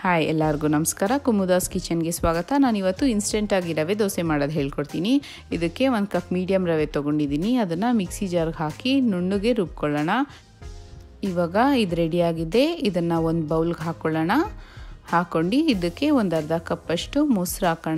hi ಎಲ್ಲರಿಗೂ ನಮಸ್ಕಾರ ಕುಮುದಾಸ್ ಕಿಚನ್ಗೆ ಸ್ವಾಗತ ನಾನಿವತ್ತು ಇನ್ಸ್ಟೆಂಟಾಗಿ ರವೆ ದೋಸೆ ಮಾಡೋದು ಹೇಳ್ಕೊಡ್ತೀನಿ ಇದಕ್ಕೆ ಒಂದು ಕಪ್ ಮೀಡಿಯಮ್ ರವೆ ತೊಗೊಂಡಿದ್ದೀನಿ ಅದನ್ನು ಮಿಕ್ಸಿ ಜಾರ್ಗೆ ಹಾಕಿ ನುಣ್ಣಗೆ ರುಬ್ಕೊಳ್ಳೋಣ ಇವಾಗ ಇದು ರೆಡಿಯಾಗಿದೆ ಇದನ್ನು ಒಂದು ಬೌಲ್ಗೆ ಹಾಕ್ಕೊಳ್ಳೋಣ ಹಾಕ್ಕೊಂಡು ಇದಕ್ಕೆ ಒಂದು ಅರ್ಧ ಕಪ್ಪಷ್ಟು ಮೊಸರು ಹಾಕೋಣ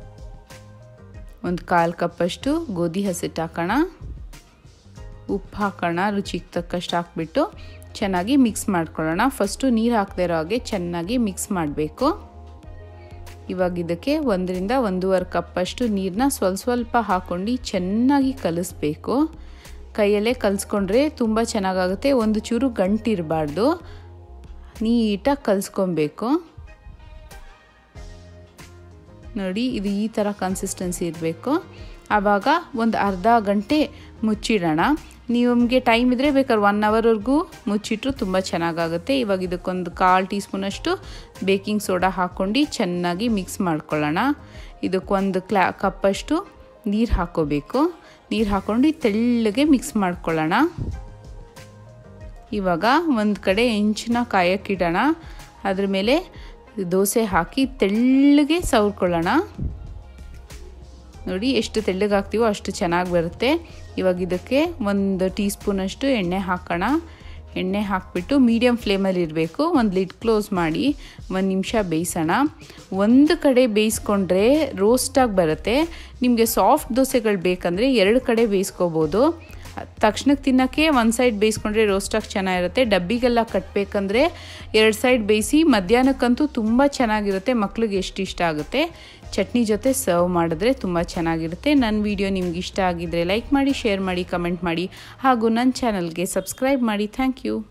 ಒಂದು ಕಾಲು ಕಪ್ಪಷ್ಟು ಗೋಧಿ ಹಸಿಟ್ಟು ಹಾಕೋಣ ಉಪ್ಪು ಹಾಕೋಣ ರುಚಿಗೆ ತಕ್ಕಷ್ಟು ಹಾಕ್ಬಿಟ್ಟು ಚೆನ್ನಾಗಿ ಮಿಕ್ಸ್ ಮಾಡ್ಕೊಳ್ಳೋಣ ಫಸ್ಟು ನೀರು ಹಾಕದೇ ಇರೋ ಹಾಗೆ ಚೆನ್ನಾಗಿ ಮಿಕ್ಸ್ ಮಾಡಬೇಕು ಇವಾಗ ಇದಕ್ಕೆ ಒಂದರಿಂದ ಒಂದೂವರೆ ಕಪ್ಪಷ್ಟು ನೀರನ್ನ ಸ್ವಲ್ಪ ಸ್ವಲ್ಪ ಹಾಕ್ಕೊಂಡು ಚೆನ್ನಾಗಿ ಕಲಿಸ್ಬೇಕು ಕೈಯಲ್ಲೇ ಕಲಿಸ್ಕೊಂಡ್ರೆ ತುಂಬ ಚೆನ್ನಾಗಾಗುತ್ತೆ ಒಂದು ಚೂರು ಗಂಟಿರಬಾರ್ದು ನೀಟಾಗಿ ಕಲಿಸ್ಕೊಬೇಕು ನೋಡಿ ಇದು ಈ ಥರ ಕನ್ಸಿಸ್ಟೆನ್ಸಿ ಇರಬೇಕು ಆವಾಗ ಒಂದು ಅರ್ಧ ಗಂಟೆ ಮುಚ್ಚಿಡೋಣ ನಿಮಗೆ ಟೈಮ್ ಇದ್ದರೆ ಬೇಕಾದ್ರೆ ಒನ್ ಅವರ್ವರೆಗೂ ಮುಚ್ಚಿಟ್ರು ತುಂಬ ಚೆನ್ನಾಗಾಗುತ್ತೆ ಇವಾಗ ಇದಕ್ಕೊಂದು ಕಾಲು ಟೀ ಸ್ಪೂನಷ್ಟು ಬೇಕಿಂಗ್ ಸೋಡಾ ಹಾಕ್ಕೊಂಡು ಚೆನ್ನಾಗಿ ಮಿಕ್ಸ್ ಮಾಡ್ಕೊಳ್ಳೋಣ ಇದಕ್ಕೊಂದು ಕ್ಲಾ ಕಪ್ಪಷ್ಟು ನೀರು ಹಾಕ್ಕೋಬೇಕು ನೀರು ಹಾಕ್ಕೊಂಡು ತೆಳ್ಳಗೆ ಮಿಕ್ಸ್ ಮಾಡ್ಕೊಳ್ಳೋಣ ಇವಾಗ ಒಂದು ಕಡೆ ಹೆಂಚನ್ನ ಕಾಯಕ್ಕಿಡೋಣ ಅದ್ರ ಮೇಲೆ ದೋಸೆ ಹಾಕಿ ತೆಳ್ಳಗೆ ಸವರ್ಕೊಳ್ಳೋಣ ನೋಡಿ ಎಷ್ಟು ತೆಳ್ಳಗೆ ಹಾಕ್ತೀವೋ ಅಷ್ಟು ಚೆನ್ನಾಗಿ ಬರುತ್ತೆ ಇವಾಗ ಇದಕ್ಕೆ ಒಂದು ಟೀ ಸ್ಪೂನಷ್ಟು ಎಣ್ಣೆ ಹಾಕೋಣ ಎಣ್ಣೆ ಹಾಕಿಬಿಟ್ಟು ಮೀಡಿಯಮ್ ಫ್ಲೇಮಲ್ಲಿ ಇರಬೇಕು ಒಂದು ಲಿಡ್ ಕ್ಲೋಸ್ ಮಾಡಿ ಒಂದು ನಿಮಿಷ ಬೇಯಿಸೋಣ ಒಂದು ಕಡೆ ಬೇಯಿಸ್ಕೊಂಡ್ರೆ ರೋಸ್ಟಾಗಿ ಬರುತ್ತೆ ನಿಮಗೆ ಸಾಫ್ಟ್ ದೋಸೆಗಳು ಬೇಕಂದರೆ ಎರಡು ಕಡೆ ಬೇಯಿಸ್ಕೋಬೋದು ತಕ್ಷಣಕ್ಕೆ ತಿನ್ನೋಕ್ಕೆ ಒಂದು ಸೈಡ್ ಬೇಯಿಸ್ಕೊಂಡ್ರೆ ರೋಸ್ಟಾಗಿ ಚೆನ್ನಾಗಿರುತ್ತೆ ಡಬ್ಬಿಗೆಲ್ಲ ಕಟ್ಟಬೇಕಂದ್ರೆ ಎರಡು ಸೈಡ್ ಬೇಯಿಸಿ ಮಧ್ಯಾಹ್ನಕ್ಕಂತೂ ತುಂಬ ಚೆನ್ನಾಗಿರುತ್ತೆ ಮಕ್ಳಿಗೆ ಎಷ್ಟು ಇಷ್ಟ ಆಗುತ್ತೆ ಚಟ್ನಿ ಜೊತೆ ಸರ್ವ್ ಮಾಡಿದ್ರೆ ತುಂಬ ಚೆನ್ನಾಗಿರುತ್ತೆ ನನ್ನ ವಿಡಿಯೋ ನಿಮ್ಗೆ ಇಷ್ಟ ಆಗಿದ್ದರೆ ಲೈಕ್ ಮಾಡಿ ಶೇರ್ ಮಾಡಿ ಕಮೆಂಟ್ ಮಾಡಿ ಹಾಗೂ ನನ್ನ ಚಾನಲ್ಗೆ ಸಬ್ಸ್ಕ್ರೈಬ್ ಮಾಡಿ ಥ್ಯಾಂಕ್ ಯು